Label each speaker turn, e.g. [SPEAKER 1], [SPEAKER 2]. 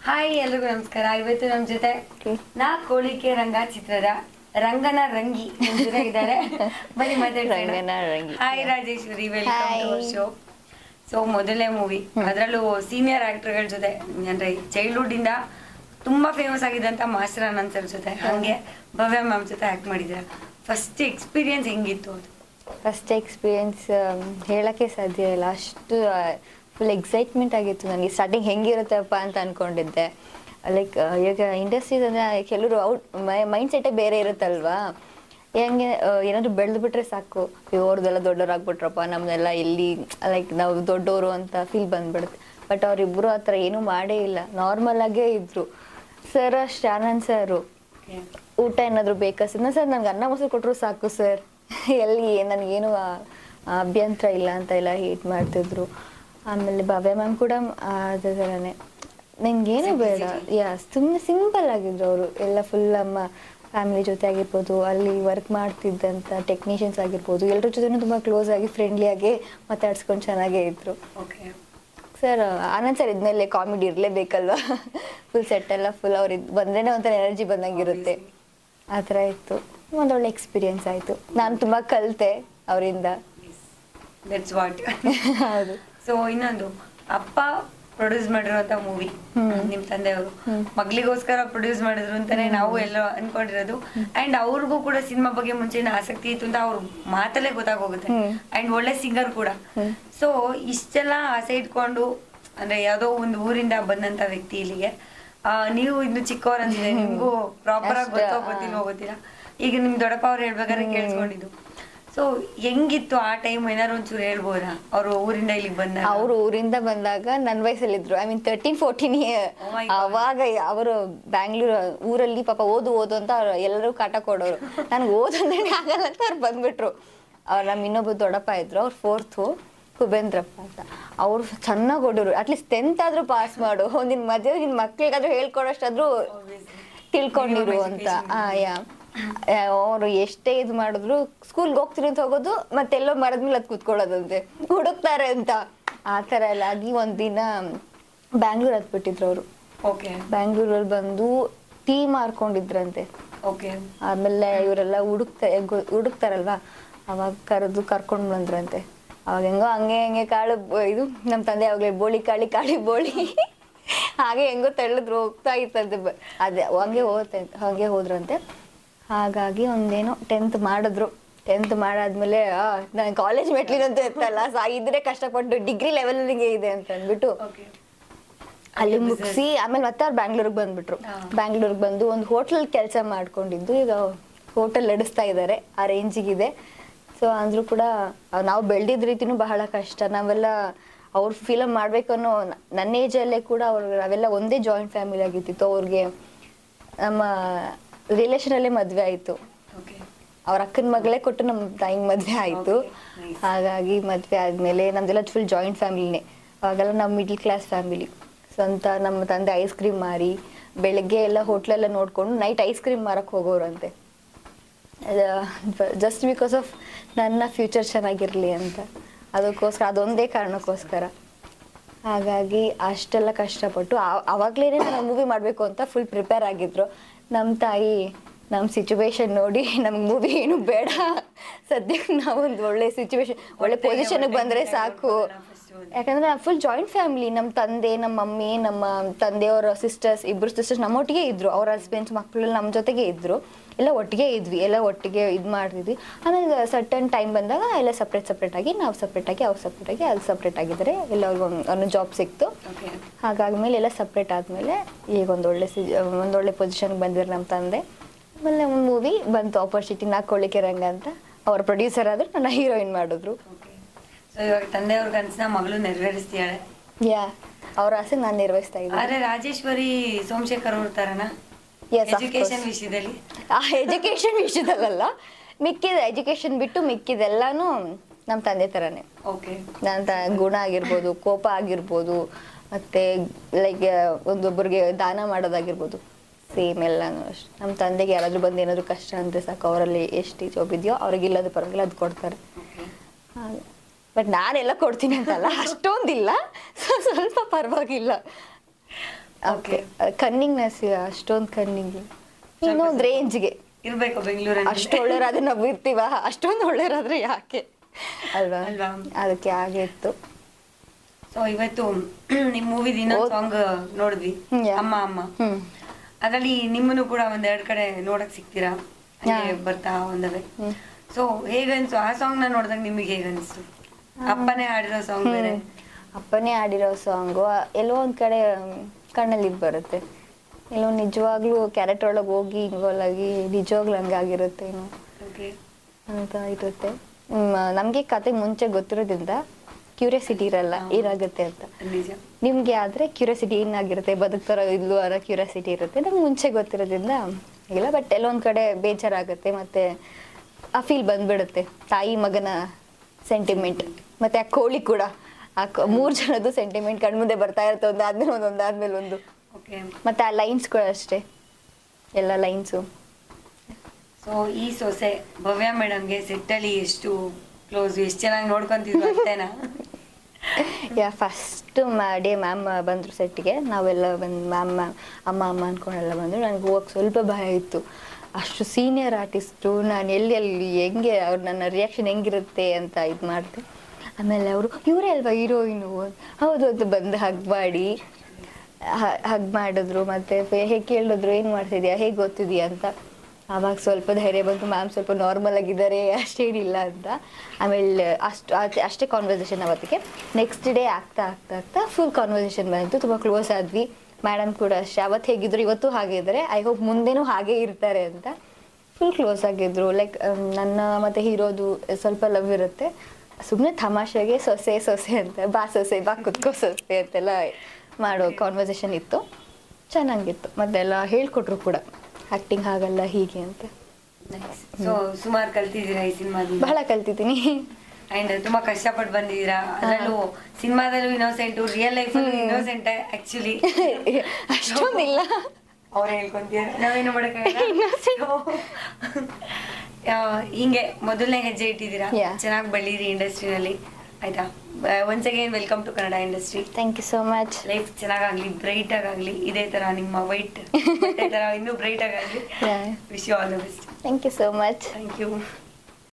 [SPEAKER 1] Hi ಎಲ್ರಿಗೂ ನಮಸ್ಕಾರ ಇವತ್ತು ನಮ್ಮ ಜೊತೆ ನಾ ಕೋಳಿಕೆ ರಂಗ ಚಿತ್ರದ ರಂಗನ ರಂಗಿ ನಮ್ ಜೊತೆ ಇದ್ದಾರೆ ಬನ್ನಿ
[SPEAKER 2] ರಂಗನ ರಂಗಿ.
[SPEAKER 1] Hi Rajeshwari welcome to
[SPEAKER 2] Hi.
[SPEAKER 1] Show so ಮೊದಲನೇ ಮೂವಿ ಅದರಲ್ಲೂ ಸೀನಿಯರ್ ಆಕ್ಟರ್ಗಳ ಜೊತೆ ಅಂದ್ರೆ ಚೈಲ್ಡ್ಹುಡ್ ಇಂದ ತುಂಬಾ ಫೇಮಸ್ ಆಗಿದ್ದಂತ ಮಾಸ್ಟರ್ ಅನಂತ್ ಸರ್ ಜೊತೆ ಹಂಗೆ ಭವ್ಯ ಮ್ಯಾಮ್ ಜೊತೆ ಆಕ್ಟ್ ಮಾಡಿದ್ದೀರಾ ಫಸ್ಟ್ ಎಕ್ಸ್ಪೀರಿಯನ್ಸ್ ಹೆಂಗಿತ್ತು ಅದು
[SPEAKER 2] ಫಸ್ಟ್ ಎಕ್ಸ್ಪೀರಿಯನ್ಸ್ ಹೇಳಕ್ಕೆ ಸಾಧ್ಯ ಇಲ್ಲ ಅಷ್ಟು ಫುಲ್ ಎಕ್ಸೈಟ್ಮೆಂಟ್ ಆಗಿತ್ತು ನನಗೆ ಸ್ಟಾರ್ಟಿಂಗ್ ಹೆಂಗಿರುತ್ತಪ್ಪ ಅಂತ ಅನ್ಕೊಂಡಿದ್ದೆ ಲೈಕ್ ಈಗ ಇಂಡಸ್ಟ್ರೀಸ್ ಅಂದರೆ ಕೆಲವರು ಔಟ್ ಮೈಂಡ್ ಸೆಟ್ಟೇ ಬೇರೆ ಇರುತ್ತಲ್ವಾ ಹೆಂಗೆ ಆ, ಏನಾದ್ರು ಬೆಳೆದು ಬಿಟ್ರೆ ಸಾಕು ಇವ್ರದೆಲ್ಲ ದೊಡ್ಡವರಾಗ್ಬಿಟ್ರಪ್ಪ ನಮ್ದೆಲ್ಲ ಇಲ್ಲಿ ಲೈಕ್ ನಾವು ದೊಡ್ಡವರು ಅಂತ ಫೀಲ್ ಬಂದ್ಬಿಡುತ್ತೆ ಬಟ್ ಅವರಿಬ್ಬರು ಆ ಥರ ಏನೂ ಮಾಡೇ ಇಲ್ಲ ನಾರ್ಮಲ್ ಆಗೇ ಇದ್ರು ಸರ್ ಅಷ್ಟು ಆನಂದ್ ಸರು ಊಟ ಏನಾದ್ರು ಬೇಕಾ ಸರ್ ಸರ್ ನನಗೆ ಅನ್ನ ಮೊಸರು ಕೊಟ್ಟರು ಸಾಕು ಸರ್ ಎಲ್ಲಿ ನನಗೇನು ಆ- ಆ ಅಭ್ಯಂತರ ಇಲ್ಲ ಅಂತ ಎಲ್ಲ ಹೀಟ್ ಮಾಡ್ತಿದ್ರು ಆಮೇಲೆ ಭವ್ಯ ಮ್ಯಾಮ್ ಕೂಡ ಅದೇ ಥರನೇ ನಿಂಗೇನು ಬೇಡ ಯಾ ಸುಮ್ಮನೆ ಸಿಂಪಲ್ ಆಗಿದ್ರು ಅವರು ಎಲ್ಲ ಫುಲ್ ನಮ್ಮ ಫ್ಯಾಮಿಲಿ ಜೊತೆ ಆಗಿರ್ಬೋದು ಅಲ್ಲಿ ವರ್ಕ್ ಮಾಡ್ತಿದ್ದಂಥ ಟೆಕ್ನಿಷಿಯನ್ಸ್ ಆಗಿರ್ಬೋದು ಎಲ್ಲರ ಜೊತೆನೂ ತುಂಬ ಕ್ಲೋಸ್ ಆಗಿ ಫ್ರೆಂಡ್ಲಿ ಆಗಿ ಮಾತಾಡ್ಸ್ಕೊಂಡು ಚೆನ್ನಾಗೇ ಇದ್ರು
[SPEAKER 1] ಓಕೆ
[SPEAKER 2] ಸರ್ ಆನಂದ್ ಸರ್ ಇದ್ಮೇಲೆ ಕಾಮಿಡಿ ಇರಲೇಬೇಕಲ್ವಾ ಫುಲ್ ಸೆಟ್ ಎಲ್ಲ ಫುಲ್ ಅವ್ರು ಇದ್ ಬಂದ್ರೇನೆ ಒಂಥರ ಎನರ್ಜಿ ಬಂದಂಗಿರುತ್ತೆ ಆ ಥರ ಇತ್ತು ಒಂದೊಳ್ಳೆ ಎಕ್ಸ್ಪೀರಿಯನ್ಸ್ ಆಯಿತು ನಾನು ತುಂಬ ಕಲಿತೆ ಅವರಿಂದ
[SPEAKER 1] ದಟ್ಸ್ ವಾಟ್
[SPEAKER 2] ಹೌದು
[SPEAKER 1] ಸೊ ಇನ್ನೊಂದು ಅಪ್ಪ ಪ್ರೊಡ್ಯೂಸ್ ಮಾಡಿರುವಂತ ಮೂವಿ
[SPEAKER 2] ಹ್ಮ್.
[SPEAKER 1] ನಿಮ್ ತಂದೆಯವರು ಮಗಳಿಗೋಸ್ಕರ ಪ್ರೊಡ್ಯೂಸ್ ಮಾಡಿದ್ರು ಅಂತಾನೆ ನಾವು ಎಲ್ಲ ಅನ್ಕೊಂಡಿರೋದು ಅಂಡ್ ಅವ್ರಿಗೂ ಕೂಡ ಸಿನಿಮಾ ಬಗ್ಗೆ ಮುಂಚೆನ ಆಸಕ್ತಿ ಇತ್ತು ಅಂತ ಅವ್ರ ಮಾತಲ್ಲೇ ಗೊತ್ತಾಗೋಗುತ್ತೆ
[SPEAKER 2] ಹ್ಮ್.
[SPEAKER 1] ಅಂಡ್ ಒಳ್ಳೆ ಸಿಂಗರ್ ಕೂಡ ಸೊ ಇಷ್ಟೆಲ್ಲ ಆಸೆ ಇಟ್ಕೊಂಡು ಅಂದ್ರೆ ಯಾವ್ದೋ ಒಂದು ಊರಿಂದ ಬಂದಂತ ವ್ಯಕ್ತಿ ಇಲ್ಲಿಗೆ ಆ, ನೀವು ಇನ್ನು ಚಿಕ್ಕವ್ರ ಅಂತಿದೆ ನಿಮ್ಗೂ ಪ್ರಾಪರ್ ಆಗಿ
[SPEAKER 2] ಅಷ್ಟೇ,
[SPEAKER 1] ಗೊತ್ತೋ
[SPEAKER 2] ಆ.
[SPEAKER 1] ಗೊತ್ತಿಲ್ವೋ ಗೊತ್ತಿಲ್ಲ ಈಗ ನಿಮ್ ದೊಡ್ಡಪ್ಪ ಅವ್ರು ಹೇಳ್ಬೇಕಾದ್ರೆ ಕೇಳಿಸ್ಕೊಂಡಿದ್ದು ಸೊ ಹೆಂಗಿತ್ತು ಆ ಟೈಮ್ ಏನಾರು ಒಂಚೂರು ಹೇಳ್ಬೋದಾ ಅವ್ರು ಊರಿಂದ ಇಲ್ಲಿಗೆ ಬಂದಾಗ
[SPEAKER 2] ಅವರು ಊರಿಂದ ಬಂದಾಗ ನನ್ನ ವಯಸ್ಸಲ್ಲಿದ್ರು I mean thirteen fourteen
[SPEAKER 1] Oh my God.
[SPEAKER 2] ಅವಾಗ ಅವರು ಬ್ಯಾಂಗ್ಳೂರ್ ಊರಲ್ಲಿ ಪಾಪ ಓದು ಓದು ಅಂತ ಅವ್ರು ಎಲ್ಲರೂ ಕಾಟ ಕೊಡೋರು ನನಗೆ ಓದು ಅಂದ್ರೆ ಆಗಲ್ಲ ಅಂತ ಅವ್ರು ಬಂದ್ಬಿಟ್ರು ಅವ್ರು ನಮ್ಮ ಇನ್ನೊಬ್ಬ ದೊಡ್ಡಪ್ಪ ಇದ್ರು ಅವ್ರು ಫೋರ್ತು ಕುಬೇಂದ್ರಪ್ಪ ಅಂತ ಅವ್ರು ಚೆನ್ನಾಗಿ ಓಡೋರು ಅಟ್ಲೀಸ್ಟ್ ಟೆಂತ್ ಆದ್ರೂ ಪಾಸ್ ಮಾಡು ನಿನ್ ಮದುವೆ ನಿನ್ ಮಕ್ಳಿಗಾದ್ರೂ ಹೇಳ್ಕೊಡೋಷ್ಟಾದ್ರೂ ತಿಳ್ಕೊಂಡಿರು ಅಂತ ಆ ಯಾ ಅವರು ಎಷ್ಟೇ ಇದು ಮಾಡಿದ್ರು ಸ್ಕೂಲ್ಗೆ ಹೋಗ್ತೀನಿ ಅಂತ ಹೋಗೋದು ಮತ್ತೆಲ್ಲೋ ಮರದ ಮೇಲೆ ಅದು ಕೂತ್ಕೊಳ್ಳೋದಂತೆ ಹುಡುಕ್ತಾರೆ ಅಂತ ಆ ಥರ ಎಲ್ಲ ಆಗಿ ಒಂದಿನ ಬ್ಯಾಂಗ್ಳೂರ್ ಹತ್ಬಿಟ್ಟಿದ್ರು ಅವರು
[SPEAKER 1] ಓಕೆ
[SPEAKER 2] ಬ್ಯಾಂಗ್ಳೂರಲ್ಲಿ ಬಂದು ಟೀ ಮಾರ್ಕೊಂಡಿದ್ರಂತೆ
[SPEAKER 1] ಓಕೆ
[SPEAKER 2] ಆಮೇಲೆ ಇವರೆಲ್ಲ ಹುಡುಕ್ತಾ ಗೊ- ಹುಡುಕ್ತಾರಲ್ವಾ ಅವಾಗ ಕರೆದು ಕರ್ಕೊಂಡು ಬಂದ್ರಂತೆ ಅವಾಗ ಹೆಂಗೋ ಹಂಗೆ ಹಂಗೆ ಕಾಳು ಬ- ಇದು ನಮ್ಮ ತಂದೆ ಅವಾಗಲೇ ಬೋಳಿ ಕಾಳಿ ಕಾಳಿ ಬೋಳಿ ಹಾಗೆ ಹೆಂಗೋ ತಳ್ಳಿದ್ರು ಹೋಗ್ತಾ ಇತ್ತಂತೆ ಬ- ಅದೇ ಹಂಗೆ ಹೋಗುತ್ತೆ ಹಾಗೆ ಹೋದ್ರಂತೆ ಹಾಗಾಗಿ ಒಂದೇನೋ ಟೆಂತ್ ಮಾಡಿದ್ರು ಟೆಂತ್ ಮಾಡಾದ್ಮೇಲೆ ನಾನು ಕಾಲೇಜ್ ಮೆಟ್ಲಿನಂತ ಇರ್ತಲ್ಲ ಸಾ ಇದ್ರೆ ಕಷ್ಟಪಟ್ಟು ಡಿಗ್ರಿ ಲೆವೆಲ್ಗೆ ಇದೆ ಅಂತ ಅಂದ್ಬಿಟ್ಟು
[SPEAKER 1] ಓಕೆ
[SPEAKER 2] ಅಲ್ಲಿ ಮುಗಿಸಿ ಆಮೇಲೆ ಮತ್ತೆ ಅವ್ರು ಬ್ಯಾಂಗ್ಳೂರ್ಗೆ ಬಂದ್ಬಿಟ್ರು
[SPEAKER 1] ಹಾ.
[SPEAKER 2] ಬ್ಯಾಂಗ್ಳೂರ್ಗೆ ಬಂದು ಒಂದು ಹೋಟ್ಲಲ್ಲಿ ಕೆಲಸ ಮಾಡ್ಕೊಂಡಿದ್ದು ಈಗ ಹೋಟೆಲ್ ನಡೆಸ್ತಾ ಇದ್ದಾರೆ ಆ ರೇಂಜಿಗಿದೆ ಸೊ ಅಂದ್ರೂ ಕೂಡ ಅಹ್ ನಾವು ಬೆಳೆದಿದ್ದ ರೀತಿನೂ ಬಹಳ ಕಷ್ಟ ನಾವೆಲ್ಲ ಅವ್ರ ಫಿಲಮ್ ಮಾಡ್ಬೇಕು ಅನ್ನೋ ನ- ನನ್ನ ಏಜಲ್ಲೇ ಕೂಡ ಅವ್ರು ನಾವೆಲ್ಲ ಒಂದೇ ಜಾಯಿಂಟ್ ಫ್ಯಾಮಿಲಿ ಆಗಿತ್ತು ಅವ್ರಿಗೆ ನಮ್ಮ ರಿಲೇಷನಲ್ಲೇ ಮದುವೆ ಆಯಿತು
[SPEAKER 1] ಓಕೆ
[SPEAKER 2] ಅವ್ರ ಅಕ್ಕನ ಮಗಳೇ ಕೊಟ್ಟು ನಮ್ಮ ತಾಯಿಗೆ ಮದುವೆ ಆಯಿತು
[SPEAKER 1] Okay, nice.
[SPEAKER 2] ಹಾಗಾಗಿ ಮದುವೆ ಆದಮೇಲೆ ನಮ್ದೆಲ್ಲ ಫುಲ್ ಜಾಯಿಂಟ್ ಫ್ಯಾಮಿಲಿನೇ ಅವಾಗೆಲ್ಲ ನಾವು ಮಿಡ್ಲ್ ಕ್ಲಾಸ್ ಫ್ಯಾಮಿಲಿ ಸ್ವಂತ ನಮ್ಮ ತಂದೆ ಐಸ್ ಕ್ರೀಮ್ ಮಾರಿ ಬೆಳಗ್ಗೆ ಎಲ್ಲ ಹೋಟ್ಲೆಲ್ಲ ನೋಡ್ಕೊಂಡು ನೈಟ್ ಐಸ್ ಕ್ರೀಮ್ ಮಾರಕ್ಕೆ ಹೋಗೋರಂತೆ ಜಸ್ಟ್ ಬಿಕಾಸ್ ಆಫ್ ನನ್ನ ಫ್ಯೂಚರ್ ಚೆನ್ನಾಗಿರಲಿ ಅಂತ ಅದಕ್ಕೋಸ್ಕರ ಅದೊಂದೇ ಕಾರಣಕ್ಕೋಸ್ಕರ ಹಾಗಾಗಿ ಅಷ್ಟೆಲ್ಲ ಕಷ್ಟಪಟ್ಟು ಅವಾಗಲೇ ನಾನು ಮೂವಿ ಮಾಡಬೇಕು ಅಂತ ಫುಲ್ ಪ್ರಿಪೇರ್ ಆಗಿದ್ರು ನಮ್ಮ ತಾಯಿ ನಮ್ಮ ಸಿಚುವೇಶನ್ ನೋಡಿ ನಮ್ಗೆ ಮೂವಿ ಏನು ಬೇಡ ಸದ್ಯಕ್ಕೆ ನಾವೊಂದು ಒಳ್ಳೆ ಸಿಚುವೇಶನ್ ಒಳ್ಳೆ
[SPEAKER 1] ಹೊಟ್ಟೆಗೆ
[SPEAKER 2] ಪೊಸಿಷನ್ಗೆ
[SPEAKER 1] ಹೊಟ್ಟೆ
[SPEAKER 2] ಬಂದರೆ
[SPEAKER 1] ಊಟ
[SPEAKER 2] ಸಾಕು
[SPEAKER 1] ಮಾಡ್ಕೊಳ್ಳೋಣ first ಒಂದು.
[SPEAKER 2] ಯಾಕಂದ್ರೆ ಫುಲ್ ಜಾಯಿಂಟ್ ಫ್ಯಾಮಿಲಿ ನಮ್ಮ ತಂದೆ ನಮ್ಮ ಮಮ್ಮಿ ನಮ್ಮ ತಂದೆಯವರ ಸಿಸ್ಟರ್ಸ್ ಇಬ್ರು ಸಿಸ್ಟರ್ಸ್ ನಮ್ಮೊಟ್ಟಿಗೆ ಇದ್ರು ಅವ್ರ ಹಸ್ಬೆಂಡ್ಸ್ ಮಕ್ಕಳು ನಮ್ಮ ಜೊತೆಗೆ ಇದ್ರು ಎಲ್ಲ ಒಟ್ಟಿಗೆ ಇದ್ವಿ ಎಲ್ಲ ಒಟ್ಟಿಗೆ ಇದು ಮಾಡ್ತಿದ್ವಿ ಆಮೇಲೆ ಸರ್ಟನ್ ಟೈಮ್ ಬಂದಾಗ ಎಲ್ಲ ಸಪ್ರೇಟ್ ಸಪ್ರೇಟ್ ಆಗಿ ನಾವು ಸಪ್ರೇಟ್ ಆಗಿ ಅವ್ರು ಸಪ್ರೇಟ್ ಆಗಿ ಅಲ್ಲಿ ಸಪ್ರೇಟ್ ಆಗಿದ್ದಾರೆ ಎಲ್ಲ ಒಂದು ಜಾಬ್ ಸಿಕ್ತು
[SPEAKER 1] ಓಕೆ
[SPEAKER 2] ಹಾಗಾದ್ಮೇಲೆ ಎಲ್ಲ ಸಪ್ರೇಟ್ ಆದಮೇಲೆ ಈಗ ಒಂದೊಳ್ಳೆ ಸಿ ಒಂದೊಳ್ಳೆ ಪೊಸಿಷನ್ಗೆ ಬಂದಿದ್ರು ನಮ್ಮ ತಂದೆ ಆಮೇಲೆ ಒಂದು ಮೂವಿ ಬಂತು ಆಪರ್ಚುನಿಟಿ ನಾಲ್ಕೊಳ್ಳಿಕ್ಕೆ ರಂಗ ಅಂತ ಅವ್ರ ಪ್ರೊಡ್ಯೂಸರ್ ಆದ್ರು ನನ್ನ ಹೀರೋಯಿನ್ ಮಾಡಿದ್ರು
[SPEAKER 1] ಓಕೆ ಸೊ ಇವಾಗ ತಂದೆಯವ್ರ ಕನಸನ್ನ ಮಗಳು ನೆರವೇರಿಸ್ತಾಳೆ
[SPEAKER 2] ಯಾ ಅವ್ರ ಆಸೆ ನಾನು ನಿರ್ವಹಿಸ್ತಾ ಇದ್ದೀನಿ
[SPEAKER 1] ಆದ್ರೆ ರಾಜೇಶ್ವರಿ ಸೋಮಶೇಖರ್ ಅವ್ರ ತರನ
[SPEAKER 2] Yes, of
[SPEAKER 1] ಎಜುಕೇಶನ್
[SPEAKER 2] course.
[SPEAKER 1] ವಿಷಯದಲ್ಲಿ
[SPEAKER 2] ಆ ಎಜುಕೇಶನ್ ವಿಷಯದಲ್ಲ ಮಿಕ್ಕಿದ ಎಜುಕೇಶನ್ ಬಿಟ್ಟು ಮಿಕ್ಕಿದೆಲ್ಲಾನು ನಮ್ಮ ತಂದೆ ಥರನೇ
[SPEAKER 1] ಓಕೆ
[SPEAKER 2] ನನ್ನ ತ ಗುಣ ಆಗಿರ್ಬೋದು ಕೋಪ ಆಗಿರ್ಬೋದು ಮತ್ತೆ ಲೈಕ್ ಒಂದೊಬ್ಬರಿಗೆ ದಾನ ಮಾಡೋದಾಗಿರ್ಬೋದು ಸೇಮ್ ಎಲ್ಲಾನು ಅಷ್ಟೆ ನಮ್ಮ ತಂದೆಗೆ ಯಾರಾದರೂ ಬಂದು ಏನಾದರೂ ಕಷ್ಟ ಅಂದರೆ ಸಾಕು ಅವರಲ್ಲಿ ಎಷ್ಟು ಜಾಬ್ ಇದೆಯೋ ಅವ್ರಿಗೆ ಇಲ್ಲದ ಪರವಾಗಿಲ್ಲ ಅದು ಕೊಡ್ತಾರೆ
[SPEAKER 1] ಓಕೆ
[SPEAKER 2] ಹಾಗೆ ಬಟ್ ನಾನೆಲ್ಲ ಕೊಡ್ತೀನಿ ಅಂತಲ್ಲ ಅಷ್ಟೊಂದಿಲ್ಲ ಸ್ವಲ್ಪ ಪರವಾಗಿಲ್ಲ ಓಕೆ ಕನ್ನಿಂಗ್ನೆಸ್ ಅಷ್ಟೊಂದು ಕನ್ನಿಂಗ್ ಇನ್ನೊಂದು ರೇಂಜ್ಗೆ
[SPEAKER 1] ಇರ್ಬೇಕು ಬೆಂಗಳೂರಲ್ಲಿ
[SPEAKER 2] ಅಷ್ಟು ಒಳ್ಳೆಯರಾದ್ರೆ ನಾವು ಇರ್ತೀವ ಅಷ್ಟೊಂದು ಒಳ್ಳೆಯರಾದ್ರೆ ಯಾಕೆ ಅಲ್ವಾ
[SPEAKER 1] ಅಲ್ವಾ?
[SPEAKER 2] ಅದಕ್ಕೆ ಹಾಗೆ ಇತ್ತು
[SPEAKER 1] ಸೊ ಇವತ್ತು ನಿಮ್ ಮೂವಿ ಇನ್ನೊಂದು
[SPEAKER 2] ಓ-
[SPEAKER 1] ಸಾಂಗ್ ನೋಡಿದ್ವಿ
[SPEAKER 2] ಹ್ಮ್, yeah.
[SPEAKER 1] ಅಮ್ಮ ಅಮ್ಮ
[SPEAKER 2] ಹ್ಮ್
[SPEAKER 1] ಅದ್ರಲ್ಲಿ ನಿಮ್ಮನ್ನು ಕೂಡ ಒಂದೆರಡು ಕಡೆ ನೋಡಕ್ ಸಿಗ್ತೀರಾ ಹಂಗೆ
[SPEAKER 2] Yeah.
[SPEAKER 1] ಬರ್ತಾ ಒಂದವೆ
[SPEAKER 2] ಹ್ಮ್.
[SPEAKER 1] ಸೊ ಹೇಗನ್ಸು ಆ ಸಾಂಗ್ ನ ನೋಡಿದಾಗ ನಿಮಗೆ ಹೇಗನ್ಸ್ತು ಅಪ್ಪನೇ ಹಾಡಿರೋ ಸಾಂಗ್ ಬೇರೆ
[SPEAKER 2] ಹ್ಮ್. ಅಪ್ಪನೇ ಆಡಿರೋ ಸಾಂಗು ಎಲ್ಲೋ ಒಂದ್ ಕಡೆ ಮ್, ಕಣ್ಣಲ್ಲಿ ಇದ್ ಬರುತ್ತೆ ಎಲ್ಲೋ ನಿಜವಾಗ್ಲೂ ಕ್ಯಾರೆಕ್ಟರ್ ಒಳಗೆ ಹೋಗಿ ಇನ್ವಾಲ್ವ್ ಆಗಿ ನಿಜವಾಗ್ಲೂ ಹಂಗಾಗಿರುತ್ತೆ ಏನೋ
[SPEAKER 1] ಓಕೆ
[SPEAKER 2] ಅಂತ ಇರುತ್ತೆ ಮ್, ನಮ್ಗೆ ಕತೆ ಮುಂಚೆ ಗೊತ್ತಿರೋದ್ರಿಂದ ಕ್ಯೂರಿಯಾಸಿಟಿ ಇರಲ್ಲ
[SPEAKER 1] ಹಾ.
[SPEAKER 2] ಏನಾಗುತ್ತೆ ಅಂತ
[SPEAKER 1] ನಿಜ
[SPEAKER 2] ನಿಮ್ಗೆ ಆದ್ರೆ ಕ್ಯೂರಿಯಾಸಿಟಿ ಏನಾಗಿರುತ್ತೆ ಬದುಕ್ತಾರೋ ಇಲ್ವೋ ಅನ್ನೋ ಕ್ಯೂರಿಯಾಸಿಟಿ ಇರುತ್ತೆ ನಮ್ಗೆ ಮುಂಚೆ ಗೊತ್ತಿರೋದ್ರಿಂದ ಇಲ್ಲ ಬಟ್ ಎಲ್ಲೊಂದ್ ಕಡೆ ಬೇಜಾರಾಗುತ್ತೆ ಮತ್ತೆ ಆ ಫೀಲ್ ಬಂದ್ಬಿಡುತ್ತೆ ತಾಯಿ ಮಗನ ಸೆಂಟಿಮೆಂಟ್ ಮತ್ತೆ ಆ ಕೋಳಿ ಕೂಡ ಆ ಕ- ಮೂರ್ ಜನದ್ದು ಸೆಂಟಿಮೆಂಟ್ ಕಣ್ಮುಂದೆ ಬರ್ತಾ ಇರುತ್ತೆ ಒಂದಾದ್ಮೇಲೆ ಒಂದು ಒಂದಾದ್ಮೇಲೆ ಒಂದು
[SPEAKER 1] ಓಕೆ
[SPEAKER 2] ಮತ್ತೆ ಆ ಲೈನ್ಸ್ ಕೂಡ ಅಷ್ಟೇ ಎಲ್ಲ ಲೈನ್ಸು
[SPEAKER 1] ಸೊ ಈ ಸೊಸೆ ಭವ್ಯ ಮೇಡಮ್ಗೆ ಸೆಟ್ಟಲ್ಲಿ ಎಷ್ಟು ಕ್ಲೋಸ್ ಎಷ್ಟು ಚೆನ್ನಾಗಿ ನೋಡ್ಕೊಂತಿದ್ವು ಅಷ್ಟೇನಾ
[SPEAKER 2] ಯಾ ಫಸ್ಟ್ ಡೇ ಮ್ಯಾಮ್ ಬಂದರು ಸೆಟ್ಟಿಗೆ ನಾವೆಲ್ಲ ಬಂದು ಮ್ಯಾಮ್ ಅಮ್ಮ ಅಮ್ಮ ಅನ್ಕೊಂಡೆಲ್ಲ ಬಂದರು ನನಗೆ ಹೋಗಕ್ಕೆ ಸ್ವಲ್ಪ ಭಯ ಇತ್ತು ಅಷ್ಟು ಸೀನಿಯರ್ ಆರ್ಟಿಸ್ಟು ನಾನು ಎಲ್ಲಿ ಎಲ್ಲಿ ಹೆಂಗೆ ಅವ್ರು ನನ್ನ ರಿಯಾಕ್ಷನ್ ಹೆಂಗಿರುತ್ತೆ ಅಂತ ಇದು ಮಾಡಿದೆ ಆಮೇಲೆ ಅವರು ಇವರೇ ಅಲ್ವಾ ಹೀರೋಯಿನು ಹೌದು ಅದು ಬಂದು ಹಗ್ ಮಾಡಿ ಹಗ್ ಮಾಡಿದ್ರು ಮತ್ತು ಹೇಗೆ ಕೇಳಿದ್ರು ಏನು ಮಾಡ್ತಿದ್ಯಾ ಹೇಗೆ ಗೊತ್ತಿದ್ಯಾ ಅಂತ ಆವಾಗ ಸ್ವಲ್ಪ ಧೈರ್ಯ ಬಂತು ಮ್ಯಾಮ್ ಸ್ವಲ್ಪ ನಾರ್ಮಲ್ ಆಗಿದ್ದಾರೆ ಅಷ್ಟೇನಿಲ್ಲ ಅಂತ ಆಮೇಲೆ ಅಷ್ಟು ಅಷ್ಟೇ ಅಷ್ಟೇ ಕಾನ್ವರ್ಸೇಷನ್ ಅವತ್ತಿಗೆ ನೆಕ್ಸ್ಟ್ ಡೇ ಆಗ್ತಾ ಆಗ್ತಾ ಆಗ್ತಾ ಫುಲ್ ಕಾನ್ವರ್ಸೇಷನ್ ಬಂತು ತುಂಬ ಕ್ಲೋಸ್ ಆದ್ವಿ ಮೇಡಮ್ ಕೂಡ ಅಷ್ಟೇ ಅವತ್ತು ಹೇಗಿದ್ರು ಇವತ್ತು ಹಾಗೆ ಇದ್ದಾರೆ ಐ ಹೋಪ್ ಮುಂದೆನೂ ಹಾಗೆ ಇರ್ತಾರೆ ಅಂತ ಫುಲ್ ಕ್ಲೋಸ್ ಆಗಿದ್ರು ಲೈಕ್ ನನ್ನ ಮತ್ತು ಹೀರೋದು ಸ್ವಲ್ಪ ಲವ್ ಇರುತ್ತೆ ಸುಮ್ಮನೆ ತಮಾಷೆಗೆ ಸೊಸೆ ಸೊಸೆ ಅಂತ ಬಾ ಸೊಸೆ ಬಾ ಕುತ್ಕೋ ಸೊಸೆ ಅಂತೆಲ್ಲ ಮಾಡೋ ಕಾನ್ವರ್ಸೇಷನ್ ಇತ್ತು ಚೆನ್ನಾಗಿತ್ತು ಮತ್ತೆಲ್ಲ ಹೇಳ್ಕೊಟ್ರು ಕೂಡ ಆ್ಯಕ್ಟಿಂಗ್ ಹಾಗಲ್ಲ ಹೀಗೆ ಅಂತ
[SPEAKER 1] ಸೊ ಸುಮಾರು ಕಲ್ತಿದ್ದೀರಾ ಈ ಸಿನಿಮಾದಿಂದ
[SPEAKER 2] ಬಹಳ ಕಲ್ತಿದ್ದೀನಿ
[SPEAKER 1] ಅಂಡ್ ತುಂಬಾ ಕಷ್ಟಪಟ್ಟು ಬಂದಿದ್ದೀರಾ ಅದರಲ್ಲೂ ಸಿನಿಮಾದಲ್ಲೂ innocent real life innocent actually
[SPEAKER 2] ಅಷ್ಟೊಂದಿಲ್ಲ
[SPEAKER 1] ಅವ್ರು ಹೇಳ್ಕೊಂತೀರ ನಾವೇನು ಮಾಡಕ್ಕಾಗಲ್ಲ ಆ, ಹಿಂಗೆ ಮೊದಲನೇ ಹೆಜ್ಜೆ ಇಟ್ಟಿದ್ದೀರಾ
[SPEAKER 2] Yeah.
[SPEAKER 1] ಚೆನ್ನಾಗಿ ಬೆಳೀರಿ ಇಂಡಸ್ಟ್ರಿನಲ್ಲಿ ಆಯ್ತಾ once again welcome to Kannada industry
[SPEAKER 2] thank you so much
[SPEAKER 1] life ಚೆನ್ನಾಗಾಗ್ಲಿ ಬ್ರೈಟ್ ಆಗಾಗ್ಲಿ ಇದೇ ತರ ನಿಮ್ಮ ವೈಟ್ ತರ ಇನ್ನೂ ಬ್ರೈಟ್ ಆಗಾಗ್ಲಿ
[SPEAKER 2] Yeah.
[SPEAKER 1] Wish you all the best
[SPEAKER 2] thank you so much
[SPEAKER 1] thank you